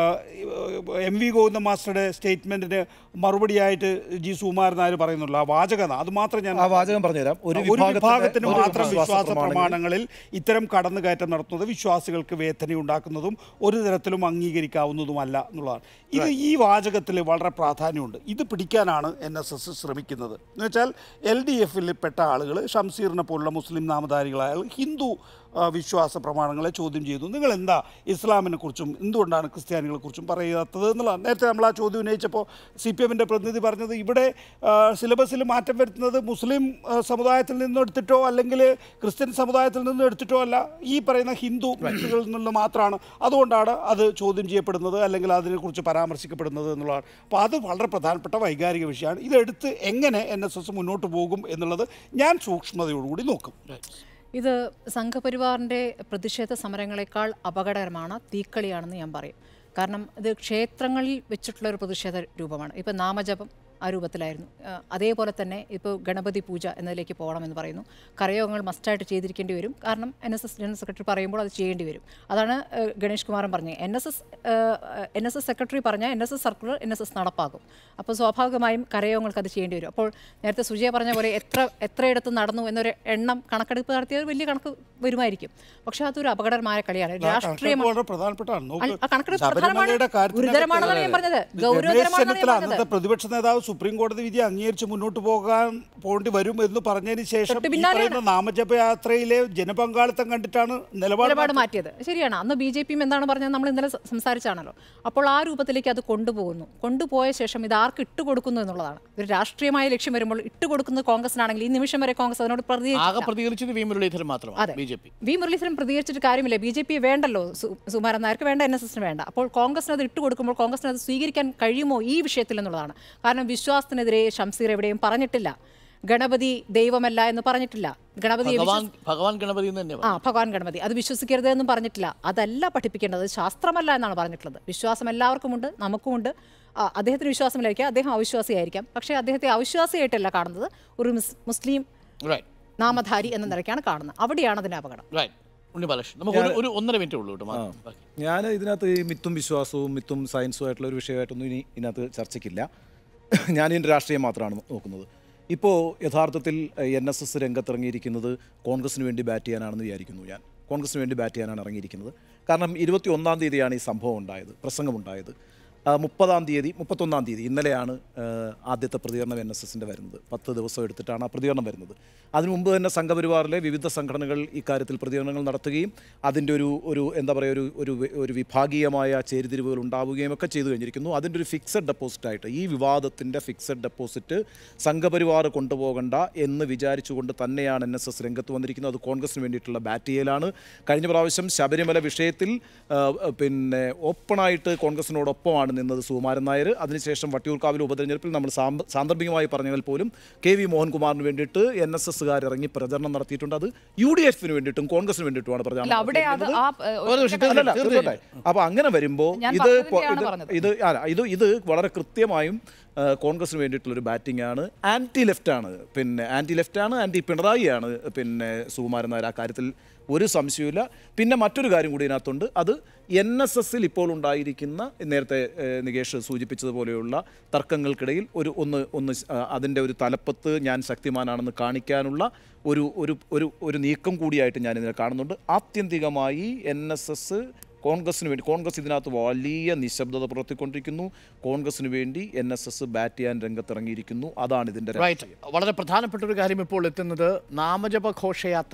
എം വി ഗോവിന്ദ മാസ്റ്ററുടെ സ്റ്റേറ്റ്മെൻറ്റിന് മറുപടിയായിട്ട് ജി സുകുമാരൻ നായർ പറയുന്നുള്ളൂ ആ വാചകം അത് മാത്രം ഞാൻ ആ വാചകം പറഞ്ഞുതരാം ഒരു ഒരു വിഭാഗത്തിന്റെ- വിഭാഗത്തിന് ഒരു മാത്രം വിശ്വാസ വിശ്വാസ പ്രമാണങ്ങളിൽ പ്രമാണങ്ങളിൽ ഇത്തരം കടന്നുകയറ്റം നടത്തുന്നത് വിശ്വാസികൾക്ക് വേദന ഉണ്ടാക്കുന്നതും ഒരു തരത്തിലും അംഗീകരിക്കാവുന്നതുമല്ല എന്നുള്ളതാണ് ഇത് ഈ വാചകത്തിൽ വളരെ പ്രാധാന്യമുണ്ട് ഇത് പിടിക്കാനാണ് എൻ എസ് എസ് ശ്രമിക്കുന്നത് എന്ന് വെച്ചാൽ എൽ ഡി എഫിൽ പെട്ട ആളുകൾ ഷംസീറിനെ പോലുള്ള മുസ്ലിം നാമധാരികളായ ആളുകൾ ഹിന്ദു ആ, വിശ്വാസ പ്രമാണങ്ങളെ ചോദ്യം ചെയ്തു നിങ്ങൾ എന്താ ഇസ്ലാമിനെ കുറിച്ചും എന്തുകൊണ്ടാണ് ക്രിസ്ത്യാനികളെ കുറിച്ചും പറയാത്തത് എന്നുള്ളതാണ് നേരത്തെ നമ്മൾ ആ ചോദ്യം ഉന്നയിച്ചപ്പോൾ സി പി എമ്മിൻ്റെ പ്രതിനിധി പറഞ്ഞത് ഇവിടെ ആ, സിലബസിൽ മാറ്റം വരുത്തുന്നത് മുസ്ലിം ആ, സമുദായത്തിൽ നിന്നും എടുത്തിട്ടോ അല്ലെങ്കിൽ ക്രിസ്ത്യൻ സമുദായത്തിൽ നിന്നും എടുത്തിട്ടോ അല്ല ഈ പറയുന്ന ഹിന്ദു വ്യക്തികളിൽ നിന്ന് മാത്രമാണ് അതുകൊണ്ടാണ് അത് ചോദ്യം ചെയ്യപ്പെടുന്നത് അല്ലെങ്കിൽ അതിനെക്കുറിച്ച് പരാമർശിക്കപ്പെടുന്നത് എന്നുള്ളതാണ് അപ്പോൾ അത് വളരെ പ്രധാനപ്പെട്ട വൈകാരിക വിഷയമാണ് ഇതെടുത്ത് എങ്ങനെ എൻ എസ് എസ് മുന്നോട്ട് പോകും എന്നുള്ളത് ഞാൻ സൂക്ഷ്മതയോടുകൂടി നോക്കും ഇത് സംഘപരിവാറിൻ്റെ പ്രതിഷേധ സമരങ്ങളെക്കാൾ അപകടകരമാണ് തീക്കളിയാണെന്ന് ഞാൻ പറയും കാരണം ഇത് ക്ഷേത്രങ്ങളിൽ വെച്ചിട്ടുള്ള ഒരു പ്രതിഷേധ രൂപമാണ് ഇപ്പം നാമജപം ആ രൂപത്തിലായിരുന്നു ആ, അതേപോലെ തന്നെ ഇപ്പോൾ ഗണപതി പൂജ എന്നതിലേക്ക് പോകണമെന്ന് പറയുന്നു കരയോഗങ്ങൾ മസ്റ്റായിട്ട് ചെയ്തിരിക്കേണ്ടി വരും കാരണം N S S general secretary പറയുമ്പോൾ അത് ചെയ്യേണ്ടി വരും അതാണ് ആ, ഗണേഷ് കുമാരൻ പറഞ്ഞത് N S S N S S secretary പറഞ്ഞാൽ N S S circular N S S നടപ്പാക്കും അപ്പോൾ സ്വാഭാവികമായും കരയോഗങ്ങൾക്ക് അത് ചെയ്യേണ്ടി വരും അപ്പോൾ നേരത്തെ സുജയ പറഞ്ഞ പോലെ എത്ര എത്രയിടത്ത് നടന്നു എന്നൊരു എണ്ണം കണക്കെടുപ്പ് നടത്തിയത് വലിയ കണക്ക് വരുമായിരിക്കും പക്ഷേ അതൊരു അപകടകരമായ കളിയാണ് രാഷ്ട്രീയ കണക്കെടുപ്പ് വളരെ പ്രധാനപ്പെട്ടതാണ് അല്ല, ആ കണക്കെടുപ്പ് ശബരിമലയുടെ പ്രധാനമാണ്. കാര്യത്തിനകത്ത് ഗുരുതരമാണെന്നാണ് ഞാൻ പറഞ്ഞത്. രമേശ് ഗൗരവതരമാണെന്നാണ് ഞാൻ ചെന്നിത്തല പറഞ്ഞത്. അന്നത്തെ പ്രതിപക്ഷ നേതാവ് സുപ്രീം കോടതി വിധി അംഗീകരിച്ച് മുന്നോട്ട് പോകാൻ പോകേണ്ടി വരും എന്ന് പറഞ്ഞതിന് ശേഷം തൊട്ട് ഈ പിന്നാലെയാണ്. പറയുന്ന നാമജപയാത്രയിലെ ജനപങ്കാളിത്തം കണ്ടിട്ടാണ് നിലപാട് നിലപാട് മാറ്റിയത് ശരിയാണ് അന്ന് ബി ജെ പിയും എന്താണ് പറഞ്ഞത് നമ്മൾ ഇന്നലെ സ- സംസാരിച്ചാണല്ലോ അപ്പോൾ ആ രൂപത്തിലേക്ക് അത് കൊണ്ടുപോകുന്നു കൊണ്ടുപോയ ശേഷം ഇത് ആർക്ക് ഇട്ടുകൊടുക്കുന്നു എന്നുള്ളതാണ് ഒരു രാഷ്ട്രീയമായ ലക്ഷ്യം വരുമ്പോൾ ഇട്ടുകൊടുക്കുന്നത് കോൺഗ്രസിനാണെങ്കിൽ ഈ നിമിഷം വരെ കോൺഗ്രസ് അതിനോട് ആകെ പ്രതികരിച്ചില്ല പ്രതികരിച്ചത് വി മുരളീധരൻ മാത്രമാണ് അതെ B J P V Muraleedharan പ്രതികരിച്ചിട്ട് കാര്യമില്ല ബി ജെ പി വേണ്ടല്ലോ സു- സുകുമാരൻ നായർക്ക് വേണ്ട എൻ എസ് എസിന് വേണ്ട അപ്പോൾ കോൺഗ്രസിന് അത് ഇട്ടുകൊടുക്കുമ്പോൾ കോൺഗ്രസിന് അത് സ്വീകരിക്കാൻ കഴിയുമോ ഈ വിഷയത്തിൽ എന്നുള്ളതാണ് കാരണം വിശ്വാസത്തിനെതിരെ ഷംസീർ എവിടെയും പറഞ്ഞിട്ടില്ല ഗണപതി ദൈവമല്ല എന്ന് പറഞ്ഞിട്ടില്ല ഗണപതിയെ ഭഗവാൻ വിശ്വസി- ഭഗവാൻ ഗണപതി എന്ന് തന്നെ ആ ഭഗവാൻ ഗണപതി അത് വിശ്വസിക്കരുത് എന്നും പറഞ്ഞിട്ടില്ല അതല്ല പഠിപ്പിക്കേണ്ടത് ശാസ്ത്രമല്ല എന്നാണ് പറഞ്ഞിട്ടുള്ളത് വിശ്വാസം എല്ലാവർക്കുമുണ്ട് നമുക്കുമുണ്ട് ആ, അദ്ദേഹത്തിന് വിശ്വാസമില്ലായിരിക്കാം അദ്ദേഹം അവിശ്വാസിയായിരിക്കാം പക്ഷേ അദ്ദേഹത്തെ അവിശ്വാസിയായിട്ടല്ല കാണുന്നത് ഒരു മുസ്- മുസ്ലിം റൈറ്റ് നാമധാരി എന്ന നിലയ്ക്കാണ് കാണുന്നത് അവിടെയാണ് അതിന്റെ അപകടം റൈറ്റ് ഉണ്ണി ബാലകൃഷ്ണൻ നമുക്ക് ഒരു- ഒരു ഒന്നര മിനിറ്റ് ഉള്ളൂ കേട്ടോ മാ- ബാക്കി. ഞാൻ ഇതിനകത്ത് ഈ മിത്തും വിശ്വാസവും മിത്തും സയൻസും ആയിട്ടുള്ള ഒരു വിഷയമായിട്ടൊന്നും ഇനി ഇതിനകത്ത് ചർച്ചയ്ക്കില്ല ഞാൻ ഇതിൻ്റെ രാഷ്ട്രീയം മാത്രമാണ് നോക്കുന്നത് ഇപ്പോൾ യഥാർത്ഥത്തിൽ എൻ എസ് എസ് രംഗത്തിറങ്ങിയിരിക്കുന്നത് കോൺഗ്രസിന് വേണ്ടി ബാറ്റ് ചെയ്യാനാണെന്ന് വിചാരിക്കുന്നു ഞാൻ കോൺഗ്രസിന് വേണ്ടി ബാറ്റ് ചെയ്യാനാണ് ഇറങ്ങിയിരിക്കുന്നത് കാരണം ഇരുപത്തി ഒന്നാം തീയതിയാണ് ഈ സംഭവം ഉണ്ടായത് പ്രസംഗമുണ്ടായത് ആ, മുപ്പതാം തീയതി മുപ്പത്തൊന്നാം തീയതി ഇന്നലെയാണ് ആ, ആദ്യത്തെ പ്രതികരണം എൻ എസ് എസിൻ്റെ വരുന്നത് പത്ത് ദിവസം എടുത്തിട്ടാണ് ആ പ്രതികരണം വരുന്നത് അതിനു മുമ്പ് തന്നെ സംഘപരിവാറിലെ വിവിധ സംഘടനകൾ ഇക്കാര്യത്തിൽ പ്രതികരണങ്ങൾ നടത്തുകയും അതിൻ്റെ ഒരു ഒരു എന്താ പറയുക ഒരു ഒരു വി- ഒരു വിഭാഗീയമായ ചേരിതിരിവുകൾ ഉണ്ടാവുകയും ഒക്കെ ചെയ്തു കഴിഞ്ഞിരിക്കുന്നു അതിൻ്റെ ഒരു ഫിക്സഡ് ഡെപ്പോസിറ്റായിട്ട് ഈ വിവാദത്തിൻ്റെ ഫിക്സഡ് ഡെപ്പോസിറ്റ് സംഘപരിവാർ കൊണ്ടുപോകണ്ട എന്ന് വിചാരിച്ചുകൊണ്ട് തന്നെയാണ് എൻ എസ് എസ് രംഗത്ത് വന്നിരിക്കുന്നത് അത് കോൺഗ്രസിന് വേണ്ടിയിട്ടുള്ള ബാറ്റ് ചെയ്യലാണ് കഴിഞ്ഞ പ്രാവശ്യം ശബരിമല വിഷയത്തിൽ ആ, പിന്നെ ഓപ്പണായിട്ട് കോൺഗ്രസിനോടൊപ്പമാണ് നിന്നത് സുകുമാരൻ നായർ അതിനുശേഷം വട്ടിയൂർക്കാവിലെ ഉപതെരഞ്ഞെടുപ്പിൽ നമ്മൾ സാമ്പ- സാന്ദർഭികമായി പറഞ്ഞാൽ പോലും കെ വി മോഹൻകുമാറിന് വേണ്ടിയിട്ട് എൻ എസ് എസ്സുകാർ ഇറങ്ങി പ്രചരണം നടത്തിയിട്ടുണ്ട് അത് യു ഡി എഫിന് വേണ്ടിയിട്ടും കോൺഗ്രസിന് വേണ്ടിയിട്ടുമാണ് അല്ല പ്രചരണം അവിടെ അത് നടത്തിയിരിക്കുന്നത്. ആ ഏഹ്, ഒരു ഒറ്റ നിമിഷം, കാര്യം- അല്ലല്ല, തീർച്ചയായും. അപ്പൊ അങ്ങനെ വരുമ്പോ ഞാൻ ഇത് പറഞ്ഞതിനെയാണ് പൊ- ഇത് പറഞ്ഞത്. ഇത് അല്ല, ഇത് ഇത് വളരെ കൃത്യമായും ആ, കോൺഗ്രസിന് വേണ്ടിയിട്ടുള്ള ഒരു ബാറ്റിംഗ് ആണ് ആന്റി ലെഫ്റ്റ് ആണ് പിന്നെ ആന്റി ലെഫ്റ്റ് ആണ് ആന്റി പിണറായി ആണ് പിന്നെ സുകുമാരൻ നായർ ആ കാര്യത്തിൽ ഒരു സംശയമില്ല പിന്നെ മറ്റൊരു കാര്യം കൂടി ഇതിനകത്തുണ്ട് അത് എൻ എസ് എസിൽ ഇപ്പോൾ ഉണ്ടായിരിക്കുന്ന നേരത്തെ ഏ, നികേഷ് സൂചിപ്പിച്ചതുപോലെയുള്ള തർക്കങ്ങൾക്കിടയിൽ ഒരു ഒന്ന് ഒന്ന് ആ, അതിൻ്റെ ഒരു തലപ്പത്ത് ഞാൻ ശക്തിമാനാണെന്ന് കാണിക്കാനുള്ള ഒരു ഒരു ഒരു ഒരു നീക്കം കൂടിയായിട്ട് ഞാൻ ഇതിനെ കാണുന്നുണ്ട് ആത്യന്തികമായി എൻ എസ് എസ് കോൺഗ്രസിന് വേണ്ടി കോൺഗ്രസ് ഇതിനകത്ത് വലിയ നിശബ്ദത പുലർത്തിക്കൊണ്ടിരിക്കുന്നു കോൺഗ്രസിന് വേണ്ടി എൻ എസ് എസ് ബാറ്റ് ചെയ്യാൻ രംഗത്തിറങ്ങിയിരിക്കുന്നു അതാണ് ഇതിൻ്റെ റൈറ്റ് വളരെ പ്രധാനപ്പെട്ട ഒരു കാര്യം ഇപ്പോൾ എത്തുന്നത് നാമജപ ഘോഷയാത്ര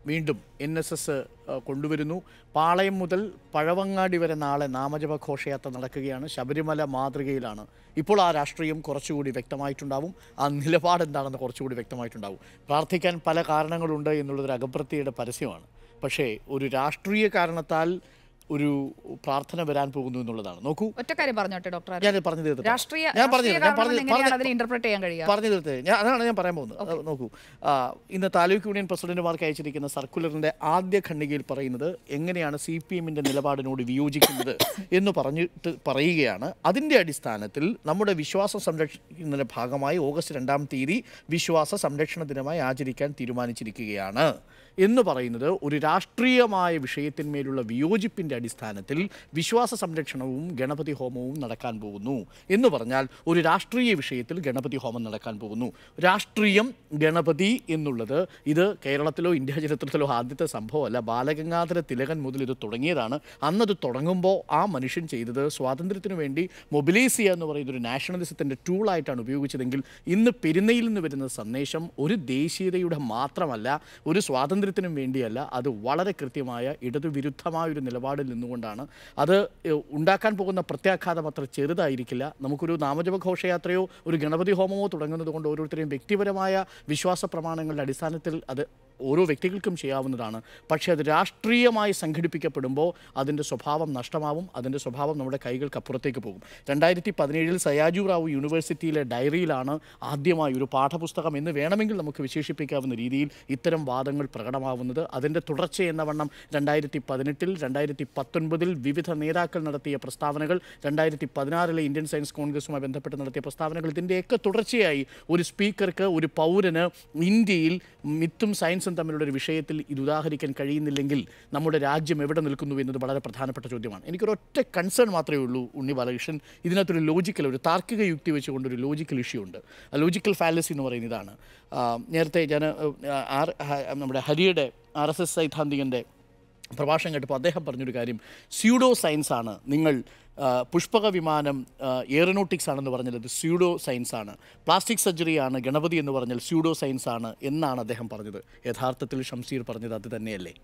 വീണ്ടും എൻ എസ് എസ് കൊണ്ടുവരുന്നു പാളയം മുതൽ പഴവങ്ങാടി വരെ നാളെ നാമജപ ഘോഷയാത്ര നടക്കുകയാണ് ശബരിമല മാതൃകയിലാണ് ഇപ്പോൾ ആ രാഷ്ട്രീയം കുറച്ചുകൂടി വ്യക്തമായിട്ടുണ്ടാവും ആ നിലപാട് എന്താണെന്ന് കുറച്ചുകൂടി വ്യക്തമായിട്ടുണ്ടാവും പ്രാർത്ഥിക്കാൻ പല കാരണങ്ങളുണ്ട് എന്നുള്ളതൊരു അകപ്രത്യയുടെ പരസ്യമാണ് പക്ഷേ ഒരു രാഷ്ട്രീയ കാരണത്താൽ ഒരു പ്രാർത്ഥന വരാൻ പോകുന്നു എന്നുള്ളതാണ് നോക്കൂ ഒറ്റ കാര്യം പറഞ്ഞോട്ടെ ഡോക്ടർ അരുൺ. ഞാൻ പറഞ്ഞു തീർത്തട്ടെ. രാഷ്ട്രീയ ഞാൻ പറഞ്ഞു രാഷ്ട്രീയ തീർത്തേ. ഞാൻ കാരണം പറഞ്ഞു എങ്ങനെയാണ് പറഞ്ഞു- അതിനെ ഇന്റർപ്രറ്റ് ചെയ്യാൻ കഴിയുക പറഞ്ഞു തീർത്തേ ഞാൻ അതാണ് ഞാൻ പറയാൻ പോകുന്നത് അത് നോക്കൂ ആ, ഇന്ന് താലൂക്ക് യൂണിയൻ പ്രസിഡന്റുമാർക്ക് അയച്ചിരിക്കുന്ന സർക്കുലറിന്റെ ആദ്യ ഖണ്ഡികയിൽ പറയുന്നത് എങ്ങനെയാണ് സി പി എമ്മിന്റെ നിലപാടിനോട് വിയോജിക്കുന്നത് എന്ന് പറഞ്ഞിട്ട് പറയുകയാണ് അതിന്റെ അടിസ്ഥാനത്തിൽ നമ്മുടെ വിശ്വാസം സംരക്ഷിക്കുന്നതിന്റെ ഭാഗമായി ഓഗസ്റ്റ് രണ്ടാം തീയതി വിശ്വാസ സംരക്ഷണ ദിനമായി ആചരിക്കാൻ തീരുമാനിച്ചിരിക്കുകയാണ് എന്ന് പറയുന്നത് ഒരു രാഷ്ട്രീയമായ വിഷയത്തിന്മേലുള്ള വിയോജിപ്പിന്റെ അടിസ്ഥാനത്തിൽ വിശ്വാസ സംരക്ഷണവും ഗണപതി ഹോമവും നടക്കാൻ പോകുന്നു എന്ന് പറഞ്ഞാൽ ഒരു രാഷ്ട്രീയ വിഷയത്തിൽ ഗണപതി ഹോമം നടക്കാൻ പോകുന്നു രാഷ്ട്രീയം ഗണപതി എന്നുള്ളത് ഇത് കേരളത്തിലോ ഇന്ത്യ ചരിത്രത്തിലോ ആദ്യത്തെ സംഭവമല്ല ബാലഗംഗാധര തിലകൻ മുതൽ ഇത് തുടങ്ങിയതാണ് അന്നത് തുടങ്ങുമ്പോൾ ആ മനുഷ്യൻ ചെയ്തത് സ്വാതന്ത്ര്യത്തിന് വേണ്ടി മൊബിലൈസ് ചെയ്യുക എന്ന് പറയുന്ന ഒരു നാഷണലിസത്തിൻ്റെ ടൂളായിട്ടാണ് ഉപയോഗിച്ചതെങ്കിൽ ഇന്ന് പെരുന്നയിൽ നിന്ന് വരുന്ന സന്ദേശം ഒരു ദേശീയതയുടെ മാത്രമല്ല ഒരു സ്വാതന്ത്ര്യത്തിനും വേണ്ടിയല്ല അത് വളരെ കൃത്യമായ ഇടതുവിരുദ്ധമായ ഒരു നിലപാടിൽ നിന്നുകൊണ്ടാണ് അത് ഏഹ്, ഉണ്ടാക്കാൻ പോകുന്ന പ്രത്യാഘാതം അത്ര ചെറുതായിരിക്കില്ല നമുക്കൊരു നാമജപ ഘോഷയാത്രയോ ഒരു ഗണപതി ഹോമമോ തുടങ്ങുന്നത് കൊണ്ട് ഓരോരുത്തരെയും വ്യക്തിപരമായ വിശ്വാസ പ്രമാണങ്ങളുടെ അടിസ്ഥാനത്തിൽ അത് ഓരോ വ്യക്തികൾക്കും ചെയ്യാവുന്നതാണ് പക്ഷേ അത് രാഷ്ട്രീയമായി സംഘടിപ്പിക്കപ്പെടുമ്പോൾ അതിൻ്റെ സ്വഭാവം നഷ്ടമാവും അതിൻ്റെ സ്വഭാവം നമ്മുടെ കൈകൾക്കപ്പുറത്തേക്ക് പോകും രണ്ടായിരത്തി പതിനേഴിൽ സയാജു റാവു യൂണിവേഴ്സിറ്റിയിലെ ഡയറിയിലാണ് ആദ്യമായി ഒരു പാഠപുസ്തകം എന്ന് വേണമെങ്കിൽ നമുക്ക് വിശേഷിപ്പിക്കാവുന്ന രീതിയിൽ ഇത്തരം വാദങ്ങൾ പ്രകടമാവുന്നത് അതിൻ്റെ തുടർച്ച എന്ന വണ്ണം രണ്ടായിരത്തി പതിനെട്ടിൽ രണ്ടായിരത്തി പത്തൊൻപതിൽ വിവിധ നേതാക്കൾ നടത്തിയ പ്രസ്താവനകൾ രണ്ടായിരത്തി പതിനാറിലെ ഇന്ത്യൻ സയൻസ് കോൺഗ്രസുമായി ബന്ധപ്പെട്ട് നടത്തിയ പ്രസ്താവനകൾ ഇതിൻ്റെയൊക്കെ തുടർച്ചയായി ഒരു സ്പീക്കർക്ക് ഒരു പൗരന് ഇന്ത്യയിൽ മിത്തും സയൻസും തമ്മിലുള്ള ഒരു വിഷയത്തിൽ ഇത് ഉദാഹരിക്കാൻ കഴിയുന്നില്ലെങ്കിൽ നമ്മുടെ രാജ്യം എവിടെ നിൽക്കുന്നു എന്നത് വളരെ പ്രധാനപ്പെട്ട ചോദ്യമാണ് എനിക്കൊരൊറ്റ കൺസേൺ മാത്രമേ ഉള്ളൂ ഉണ്ണി ബാലകൃഷ്ണൻ ഇതിനകത്തൊരു ലോജിക്കൽ ഒരു താർക്കിക യുക്തി വെച്ചുകൊണ്ട് ഒരു ലോജിക്കൽ ഇഷ്യൂ ഉണ്ട് ആ ലോജിക്കൽ ഫാലസി എന്ന് പറയുന്ന ഇതാണ് ആ, നേരത്തെ ഞാൻ ആ, ആർ ഹ- നമ്മുടെ ഹരിയുടെ ആർ എസ് എസ് സൈദ്ധാന്തികൻ്റെ പ്രഭാഷണം കേട്ടപ്പോൾ അദ്ദേഹം പറഞ്ഞൊരു കാര്യം സ്യൂഡോ സയൻസ് ആണ് നിങ്ങൾ ആ, പുഷ്പക വിമാനം എയറോനോട്ടിക്സ് ആണെന്ന് പറഞ്ഞാൽ അത് സ്യൂഡോ സയൻസ് ആണ് പ്ലാസ്റ്റിക് സർജറി ആണ് ഗണപതി എന്ന് പറഞ്ഞാൽ സ്യൂഡോ സയൻസ് ആണ് എന്നാണ് അദ്ദേഹം പറഞ്ഞത് യഥാർത്ഥത്തിൽ ഷംസീർ പറഞ്ഞത് അത് തന്നെയല്ലേ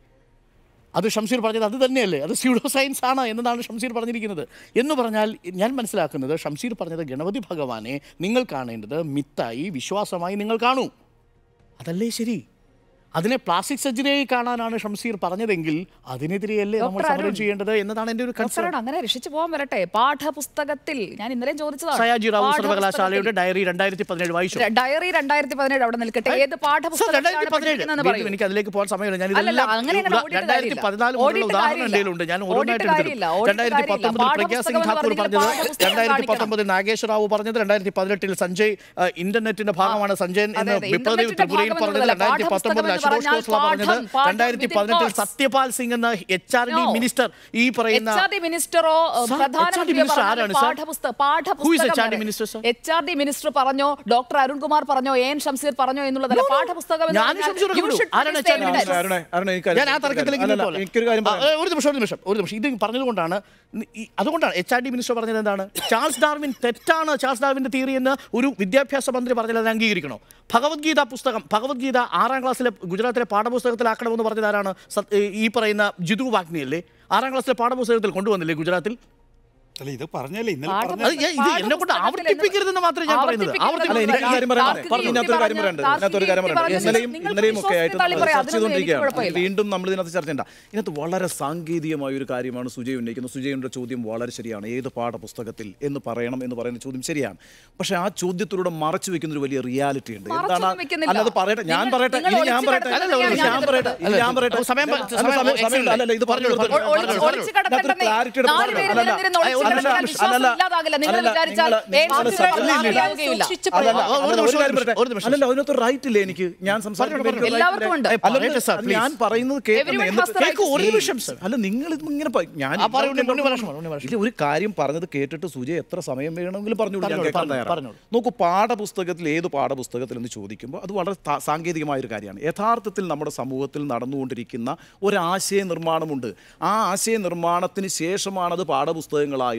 അത് ഷംസീർ പറഞ്ഞത് അത് തന്നെയല്ലേ അത് സ്യൂഡോ സയൻസ് ആണ് എന്നതാണ് ഷംസീർ പറഞ്ഞിരിക്കുന്നത് എന്ന് പറഞ്ഞാൽ ഞാൻ മനസ്സിലാക്കുന്നത് ഷംസീർ പറഞ്ഞത് ഗണപതി ഭഗവാനെ നിങ്ങൾ കാണേണ്ടത് മിത്തായി വിശ്വാസമായി നിങ്ങൾ കാണൂ അതല്ലേ ശരി അതിനെ പ്ലാസ്റ്റിക് സർജറിയായി കാണാനാണ് ഷംസീർ പറഞ്ഞതെങ്കിൽ അതിനെതിരെയല്ലേ നമ്മൾ ഡോക്ടർ സമരം അരുൺ. ചെയ്യേണ്ടത് എന്നതാണ് എൻ്റെ ഒരു കൺസേൺ ഡോക്ടറോട് അങ്ങനെ രക്ഷിച്ചു പോകാൻ വരട്ടെ പാഠപുസ്തകത്തിൽ ഞാൻ ഇന്നലെ ചോദിച്ചതാണ് സയാജി റാവു പാഠപുസ്തകത്തിൽ സർവകലാശാലയുടെ ഡയറി രണ്ടായിരത്തി പതിനേഴ് വായിച്ചു ഡയറി രണ്ടായിരത്തി പതിനേഴ് അവിടെ നിൽക്കട്ടെ ഏത് സർ, പാഠപുസ്തകത്തിലാണ് രണ്ടായിരത്തി പതിനേഴ്. പഠിപ്പിക്കുന്നതെന്ന് വീണ്ടും പറയൂ എനിക്ക് അതിലേക്ക് പോകാൻ സമയമില്ല ഞാൻ അല്ലല്ല, ഇതെല്ലാം അങ്ങനെ അങ്ങനെ ഉദാ- ഓടിയിട്ട് രണ്ടായിരത്തി കാര്യമില്ല. പതിനാല് മുതലുള്ള ഓടിയിട്ട് ഉദാഹരണം കാര്യമില്ല. എൻ്റെ ഉണ്ട് ഞാൻ ഓടിയിട്ട് ഓരോന്നായിട്ട് എടുത്തിരും കാര്യമില്ല. ഓടിയിട്ട് രണ്ടായിരത്തി കാര്യമില്ല. പത്തൊമ്പതിൽ പ്രഗ്യാ സിംഗ് പാഠപുസ്തകം ഠാക്കൂർ എന്ന് പറഞ്ഞത് പറഞ്ഞെങ്കിൽ രണ്ടായിരത്തി പാഠപുസ്തകം പത്തൊമ്പതിൽ നാഗേശ്വർ റാവു പറഞ്ഞത് രണ്ടായിരത്തി പതിനെട്ടിൽ സഞ്ജയ് ആ, ഇന്റർനെറ്റിന്റെ ഭാഗമാണ് സഞ്ജയൻ അതെ, എന്ന് അതെ. വിപ്ലവ ഇന്റർനെറ്റിന്റെ ത്രിപുരയിൽ ഭാഗം പറഞ്ഞത് എന്നുള്ളതല്ല. രണ്ടായിരത്തി പത്തൊമ്പതിൽ പാഠപുസ്തകം അശോക് എന്ന് ഖോസ്ല പറഞ്ഞത് പറഞ്ഞാൽ പാഠം, രണ്ടായിരത്തി within പതിനെട്ടിൽ course. സത്യപാൽ സിംഗ് എന്ന H R D No. Minister ഈ പറയുന്ന എച്ച് ആർ ഡി മിനിസ്റ്ററോ Sir, പ്രധാനമന്ത്രിയോ HRD minister പറഞ്ഞത് ആരാണ്, sir? പാഠപുസ്തകം Who is HRD minister, sir? H R D minister പറഞ്ഞോ ഡോക്ടർ അരുൺകുമാർ പറഞ്ഞോ എൻ ഷംസീർ പറഞ്ഞോ എന്നുള്ളതല്ല പാഠപുസ്തകം എന്ന് ഞാനും പറഞ്ഞാൽ ഷംസീർ you വിടും. should ആരാണ് please HRD say minister? evidence. അരുണേ, അരുണേ, ഈ ഞാൻ ആ കാര്യം- തർക്കത്തിലേക്ക് അല്ലല്ല, നിൽക്കുമല്ല. എനിക്കൊരു കാര്യം ആ, പറയാം ഒരു നിമിഷം ഒരു നിമിഷം ഒരു നിമിഷം ഇത് പറഞ്ഞതുകൊണ്ടാണ് ഈ- അതുകൊണ്ടാണ് എച്ച് ആർ ഡി മിനിസ്റ്റർ പറഞ്ഞത് എന്താണ് ചാൾസ് ഡാർവിൻ തെറ്റാണ് ചാൾസ് ഡാർവിന്റെ തിയറി എന്ന് ഒരു വിദ്യാഭ്യാസ മന്ത്രി പറഞ്ഞാൽ അത് അംഗീകരിക്കണോ ഭഗവത്ഗീത പുസ്തകം ഭഗവത്ഗീത ആറാം ക്ലാസ്സിലെ ഗുജറാത്തിലെ പാഠപുസ്തകത്തിലാക്കണമെന്ന് പറഞ്ഞത് ആരാണ് സത്- ഈ പറയുന്ന ജിതു വാഗ്നി അല്ലേ ആറാം ക്ലാസ്സിലെ പാഠപുസ്തകത്തിൽ കൊണ്ടുവന്നില്ലേ ഗുജറാത്തിൽ അല്ല ഇത് പറഞ്ഞല്ലേ ഇന്നലെ പാഠം- പറഞ്ഞ അത് ഞാൻ- ഇത് എന്നെ കൊണ്ട് ആവർത്തിപ്പിക്കരുതെന്ന് മാത്രമേ ഞാൻ പറയുന്നത് ആവർത്തിപ്പിക്കരുത് അല്ല എനിക്ക് ഒരു കാര്യം പറയാനുണ്ട് താർക്കിക പറഞ്ഞു ഇതിനകത്തൊരു കാര്യം പറയാനുണ്ട് താർക്കിക ഇതിനകത്തൊരു കാര്യം യുക്തി പറയാനുണ്ട് പറഞ്ഞത് ഇന്നലെയും നിങ്ങൾ ഇന്നലെയും ഒക്കെ ആയിട്ട് തള്ളി നമ്മൾ പറയാം. ചർച്ച അതിനൊന്നും എനിക്ക് ചെയ്തുകൊണ്ടിരിക്കുകയാണ് കുഴപ്പമില്ല. വീണ്ടും നമ്മൾ ഇതിനകത്ത് ചർച്ച ചെയ്യണ്ട ഇതിനകത്ത് വളരെ സാങ്കേതികമായ ഒരു കാര്യമാണ് സുജയ് ഉന്നയിക്കുന്നത് സുജയുടെ ചോദ്യം വളരെ ശരിയാണ് ഏത് പാഠപുസ്തകത്തിൽ എന്ന് പറയണം എന്ന് പറയുന്ന ചോദ്യം ശരിയാണ് പക്ഷേ ആ ചോദ്യത്തിലൂടെ മറച്ചു വെക്കുന്ന ഒരു വലിയ റിയാലിറ്റി ഉണ്ട് മറച്ചൊന്നും വെക്കുന്നില്ല. അല്ലത് പറയട്ടെ ഞാൻ നിങ്ങൾ- പറയട്ടെ നിങ്ങൾ ഇനി ഞാൻ ഒളിച്ച് പറയട്ടെ കിടക്കുന്നത് അല്ലല്ല, ഞാൻ ഞാൻ പറയട്ടെ ഇനി ഞാൻ പറയട്ടെ സമയം പ- അല്ല, സമയം സമയം- സമയം excellent. അല്ലല്ല ഇത് പറഞ്ഞു പറഞ്ഞോളൂ, കൊടുത്തു. പറഞ്ഞോളൂ, ഒളിച്ച് പറഞ്ഞോളൂ. ഒളിച്ച് കിടക്കട്ടെ. clarity നാല് എടുത്ത് പേര് അല്ലല്ല, ഇരുന്നിരുന്ന് ഒളിച്ച് അല്ലല്ല, കിടന്നാൽ അല്ലല്ല, വിശ്വാസം അല്ലല്ല, ഇല്ലാതാകില്ല. നിങ്ങൾ അല്ലല്ല, വിചാരിച്ചാൽ നിങ്ങൾ- ഏ, നിങ്ങൾ മാതൃഭൂമി അല്ലല്ല, മാതൃകയാവുകയില്ല. അല്ലല്ല, ആ, ഒരു അല്ലല്ല, നിമിഷം, ഒരു കാര്യം പറയട്ടെ. ഒരു നിമിഷം. അല്ലല്ല അതിനകത്ത് റൈറ്റ് ഇല്ലേ എനിക്ക് ഞാൻ സംസാരിക്കുമ്പോൾ പറഞ്ഞോളൂ, എനിക്ക് എല്ലാവർക്കും ഉണ്ട്. right ഇല്ലേ? അല്ലല്ല, പറയട്ടെ, sir, അത് please. ഞാൻ പറയുന്നത് കേൾക്കണം. Everyone എന്നിട്ട് has the right കേൾക്കൂ, ഒരു to നിമിഷം sir. അല്ല നിങ്ങൾ ഇത് ഇങ്ങനെ പ- ഞാൻ ആ, പറയൂ, ഉണ്ണി, ഉണ്ണി പറയണം, ഉണ്ണി പറയണം. ഇല്ല, ഒരു കാര്യം പറഞ്ഞത് കേട്ടിട്ട് സുജയ് എത്ര സമയം വേണമെങ്കിലും പറഞ്ഞോളൂ ഞാൻ പറഞ്ഞോളൂ, കേൾക്കാൻ പറഞ്ഞോളൂ, തയ്യാറാണ്. പറഞ്ഞോളൂ. നോക്കൂ പാഠപുസ്തകത്തിൽ ഏത് പാഠപുസ്തകത്തിൽ എന്ന് ചോദിക്കുമ്പോൾ അത് വളരെ താ- സാങ്കേതികമായ ഒരു കാര്യമാണ് യഥാർത്ഥത്തിൽ നമ്മുടെ സമൂഹത്തിൽ നടന്നുകൊണ്ടിരിക്കുന്ന ഒരു ആശയ നിർമ്മാണമുണ്ട് ആ ആശയ നിർമ്മാണത്തിന് ശേഷമാണ് അത് പാഠപുസ്തകങ്ങളായി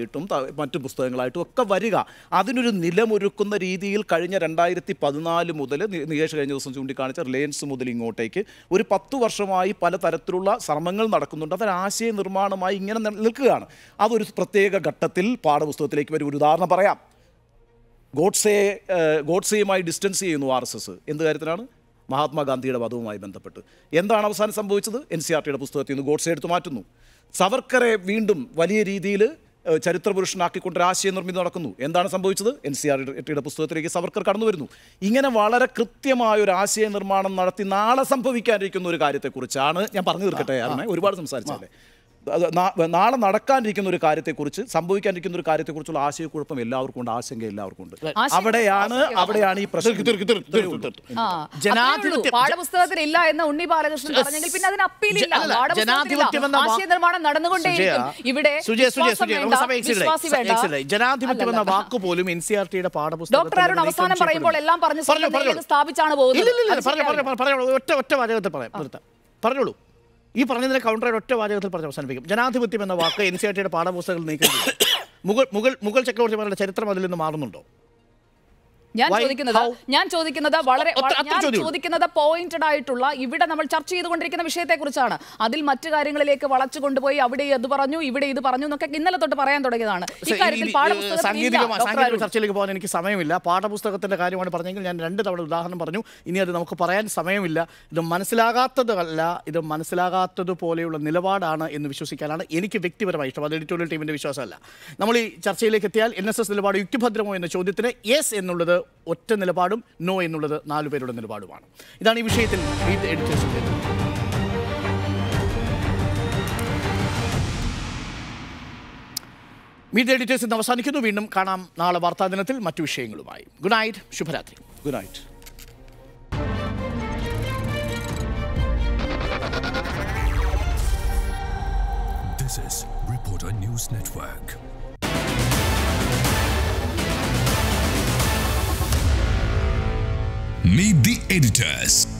പുസ്തകങ്ങളായിട്ടും ത- മറ്റു പുസ്തകങ്ങളായിട്ടും ഒക്കെ വരിക അതിനൊരു നിലമൊരുക്കുന്ന രീതിയിൽ കഴിഞ്ഞ രണ്ടായിരത്തി പതിനാല് മുതൽ നി- നികേഷ് കഴിഞ്ഞ ദിവസം ചൂണ്ടിക്കാണിച്ച റിലയൻസ് മുതൽ ഇങ്ങോട്ടേക്ക് ഒരു പത്തു വർഷമായി പലതരത്തിലുള്ള ശ്രമങ്ങൾ നടക്കുന്നുണ്ട് അതൊരു ആശയ നിർമ്മാണമായി ഇങ്ങനെ നി- നിൽക്കുകയാണ് അതൊരു പ്രത്യേക ഘട്ടത്തിൽ പാഠപുസ്തകത്തിലേക്ക് വരും ഒരു ഉദാഹരണം പറയാം ഗോഡ്സയെ ഏഹ്, ഗോഡ്സെയുമായി ഡിസ്റ്റൻസ് ചെയ്യുന്നു ആർ എസ് എസ് എന്ത് കാര്യത്തിലാണ് മഹാത്മാഗാന്ധിയുടെ വധവുമായി ബന്ധപ്പെട്ട് എന്താണ് അവസാനം സംഭവിച്ചത് എൻ സി ആർ ടിയുടെ പുസ്തകത്തിൽ നിന്ന് ഗോഡ്സെ എടുത്തു മാറ്റുന്നു സവർക്കറെ വീണ്ടും വലിയ രീതിയിൽ ഏഹ്, ചരിത്രപുരുഷനാക്കിക്കൊണ്ട് ഒരു ആശയ നിർമ്മിതി നടക്കുന്നു എന്താണ് സംഭവിച്ചത് എൻ സി ആർ ടിയുടെ പുസ്തകത്തിലേക്ക് സവർക്കർ കടന്നു വരുന്നു ഇങ്ങനെ വളരെ കൃത്യമായ ഒരു ആശയ നിർമ്മാണം നടത്തി നാളെ സംഭവിക്കാനിരിക്കുന്ന ഒരു കാര്യത്തെക്കുറിച്ചാണ് ഞാൻ പറഞ്ഞു തീർക്കട്ടെ അരുണേ ഒരുപാട് സംസാരിച്ചല്ലേ അത് നാ- നാളെ നടക്കാനിരിക്കുന്ന ഒരു കാര്യത്തെക്കുറിച്ച് സംഭവിക്കാനിരിക്കുന്ന ഒരു കാര്യത്തെക്കുറിച്ചുള്ള ആശയക്കുഴപ്പം എല്ലാവർക്കും ഉണ്ട് ആശങ്ക എല്ലാവർക്കും ഉണ്ട് ആശങ്ക- അവിടെയാണ് അവിടെയാണ് ഈ പ്രശ്നം തീർക്ക്, തീർക്ക്, തീർക്ക്, തീർക്ക്, തീർക്ക്. ആ, ജനാധിപത്യം- അത്രേ ഉള്ളൂ. പാഠപുസ്തകത്തിൽ ഇല്ല എന്ന് ഉണ്ണി ബാലകൃഷ്ണൻ പറഞ്ഞെങ്കിൽ പിന്നെ അതിന് അപ്പീലില്ല ജ- അല്ലല്ല, ജനാധിപത്യം എന്ന വാ- ആശയ നിർമ്മാണം നടന്നുകൊണ്ടേയിരിക്കും സുജയ, ഇവിടെ സുജയ, സുജയ, വിശ്വാസം സുജയ, വേണ്ട, നമുക്ക് സമയം exceed ആയി. വിശ്വാസി വേണ്ട. exceed ആയി. ജനാധിപത്യം എന്ന അല്ലല്ല. വാക്ക് പോലും എൻ സി ആർ ടിയുടെ പാഠപുസ്തകത്തിൽ ഡോക്ടർ അരുൺ നിന്ന് അവസാനം നീക്കം പറയുമ്പോൾ എല്ലാം പറഞ്ഞ് പറഞ്ഞോ, സ്വന്തം പറഞ്ഞോളൂ. നിലയിൽ സ്ഥാപിച്ചാണ് പോകുന്നത് ഇല്ല, ഇല്ല, ഇല്ല, അത് പറഞ്ഞോ, ശരിയാവില്ല. പറഞ്ഞോ, പറഞ്ഞോളൂ ഒറ്റ ഒറ്റ വാചകത്തിൽ പറയാം നിർത്താം പറഞ്ഞോളൂ ഈ പറഞ്ഞതിനെ കൗണ്ടർ ഒറ്റ വാചകത്തിൽ പറഞ്ഞ് അവസാനിപ്പിക്കും ജനാധിപത്യം എന്ന വാക്ക് എൻ സി ആർ ടിയുടെ പാഠപുസ്തകത്തിൽ നീക്കം ചെയ്തു മുഗൾ മുഗൾ മുഗൾ ചക്രവർത്തിമാരുടെ ചരിത്രം അതിൽ നിന്ന് മാറുന്നുണ്ടോ ഞാൻ Why? ചോദിക്കുന്നത് How? ഞാൻ ചോദിക്കുന്നത് വളരെ ഒത്ത- വള- അത്ര ഞാൻ ചോദ്യമേ ചോദിക്കുന്നത് പോയിന്റഡ് ആയിട്ടുള്ള ഇവിടെ നമ്മൾ ചർച്ച ചെയ്തുകൊണ്ടിരിക്കുന്ന വിഷയത്തെ കുറിച്ചാണ് അതിൽ മറ്റു കാര്യങ്ങളിലേക്ക് വളച്ചു കൊണ്ടുപോയി അവിടെ അത് പറഞ്ഞു ഇവിടെ ഇത് പറഞ്ഞു എന്നൊക്കെ ഇന്നലെ തൊട്ട് പറയാൻ തുടങ്ങിയതാണ് ഇക്കാര്യത്തിൽ ഈ- ഈ പാഠപുസ്തകത്തിൽ ഇല്ല, സാങ്കേതിക ഡോക്ടർ സാങ്കേതിക അരുൺ. ചർച്ചയിലേക്ക് പോകാൻ എനിക്ക് സമയമില്ല പാഠപുസ്തകത്തിന്റെ കാര്യമാണ് പറഞ്ഞെങ്കിൽ ഞാൻ രണ്ട് തവണ ഉദാഹരണം പറഞ്ഞു ഇനി അത് നമുക്ക് പറയാൻ സമയമില്ല ഇത് മനസ്സിലാകാത്തതല്ല ഇത് മനസ്സിലാകാത്തത് പോലെയുള്ള നിലപാടാണ് എന്ന് വിശ്വസിക്കാനാണ് എനിക്ക് വ്യക്തിപരമായി ഇഷ്ടം അത് എഡിറ്റോറിയൽ ടീമിന്റെ വിശ്വാസമല്ല നമ്മൾ ഈ ചർച്ചയിലേക്ക് എത്തിയാൽ എൻ എസ് എസ് നിലപാട് യുക്തിഭദ്രമോ എന്ന ചോദ്യത്തിന് യെസ് എന്നുള്ളത് ഒറ്റ നിലപാടും നോ എന്നുള്ളത് നാലു പേരുടെ നിലപാടുമാണ് ഇതാണ് ഈ വിഷയത്തിൽ Meet the Editors ന്റെ മീഡിയ എഡിറ്റേഴ്സ് ഇന്ന് അവസാനിക്കുന്നു വീണ്ടും കാണാം നാളെ വാർത്താ ദിനത്തിൽ മറ്റു വിഷയങ്ങളുമായി ഗുഡ് നൈറ്റ് ശുഭരാത്രി good night This is Reporter News Network. Meet the editors.